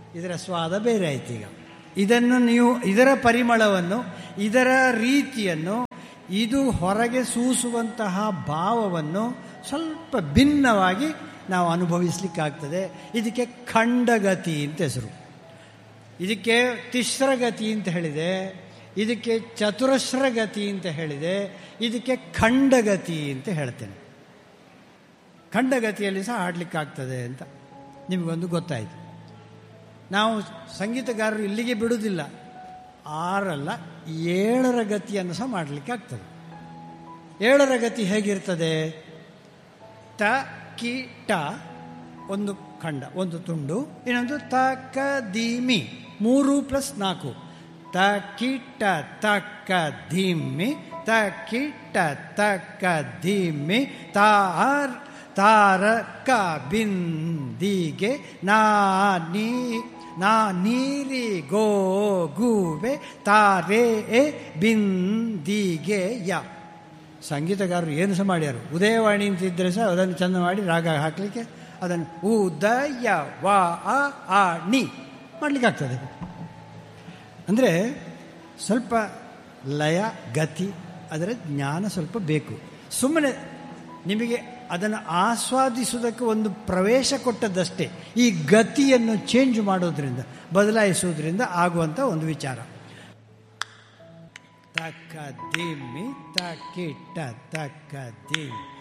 ಇದರ ಸ್ವಾದ ಬೇರೆ ಆಯ್ತು ಈಗ ಇದನ್ನು ನೀವು ಇದರ ಪರಿಮಳವನ್ನು ಇದರ ರೀತಿಯನ್ನು ಇದು ಹೊರಗೆ ಸೂಸುವಂತಹ ಭಾವವನ್ನು ಸ್ವಲ್ಪ ಭಿನ್ನವಾಗಿ ನಾವು ಅನುಭವಿಸ್ಲಿಕ್ಕಾಗ್ತದೆ ಇದಕ್ಕೆ ಖಂಡಗತಿ ಅಂತ ಹೆಸರು ಇದಕ್ಕೆ ತಿಸ್ರಗತಿ ಅಂತ ಹೇಳಿದೆ ಇದಕ್ಕೆ ಚತುರಸ್ರಗತಿ ಅಂತ ಹೇಳಿದೆ ಇದಕ್ಕೆ ಖಂಡಗತಿ ಅಂತ ಹೇಳ್ತೇನೆ ಖಂಡಗತಿಯಲ್ಲಿ ಸಹ ಹಾಡಲಿಕ್ಕಾಗ್ತದೆ ಅಂತ ನಿಮಗೊಂದು ಗೊತ್ತಾಯಿತು ನಾವು ಸಂಗೀತಗಾರರು ಇಲ್ಲಿಗೆ ಬಿಡುವುದಿಲ್ಲ ಆರಲ್ಲ ಏಳರ ಗತಿಯನ್ನು ಸಹ ಮಾಡಲಿಕ್ಕೆ ಆಗ್ತದೆ ಏಳರ ಗತಿ ಹೇಗಿರ್ತದೆ ತ ಕಿ ಟ ಒಂದು ಖಂಡ ಒಂದು ತುಂಡು ಇನ್ನೊಂದು ತ ಕ ದಿ ಮಿ ಮೂರು ಪ್ಲಸ್ ನಾಲ್ಕು ತ ಕಿಟ್ಟ ತಕ್ಕ ಧಿಮ್ಮಿ ತ ಕಿಟ್ಟ ತಕ್ಕ ಧಿಮ್ಮಿ ತಾರ್ ತಾರ ಕ ಬಿಂದಿಗೆ ನಾ ನೀ ನಾ ನೀರಿ ಗೋ ಗೂವೆ ತಾರೆ ಎ ಬಿಂದಿಗೆ ಯ ಸಂಗೀತಗಾರರು ಏನು ಸಹ ಮಾಡ್ಯಾರು ಉದಯವಾಣಿ ಅಂತ ಇದ್ದರೆ ಸಹ ಅದನ್ನು ಚಂದ ಮಾಡಿ ರಾಗ ಹಾಕಲಿಕ್ಕೆ ಅದನ್ನು ಉದಯ ವ ಅ ಆ ನಿ ಮಾಡಲಿಕ್ಕೆ ಆಗ್ತದೆ ಅಂದರೆ ಸ್ವಲ್ಪ ಲಯ ಗತಿ ಅದರ ಜ್ಞಾನ ಸ್ವಲ್ಪ ಬೇಕು ಸುಮ್ಮನೆ ನಿಮಗೆ ಅದನ್ನು ಆಸ್ವಾದಿಸುವುದಕ್ಕೆ ಒಂದು ಪ್ರವೇಶ ಕೊಟ್ಟದ್ದಷ್ಟೇ ಈ ಗತಿಯನ್ನು ಚೇಂಜ್ ಮಾಡೋದ್ರಿಂದ ಬದಲಾಯಿಸುವುದರಿಂದ ಆಗುವಂಥ ಒಂದು ವಿಚಾರ ತಕ್ಕ ದಿಮ್ಮಿ ತಕ್ಕಿಟ್ಟ ತಕ್ಕ ದಿಮ್ಮಿ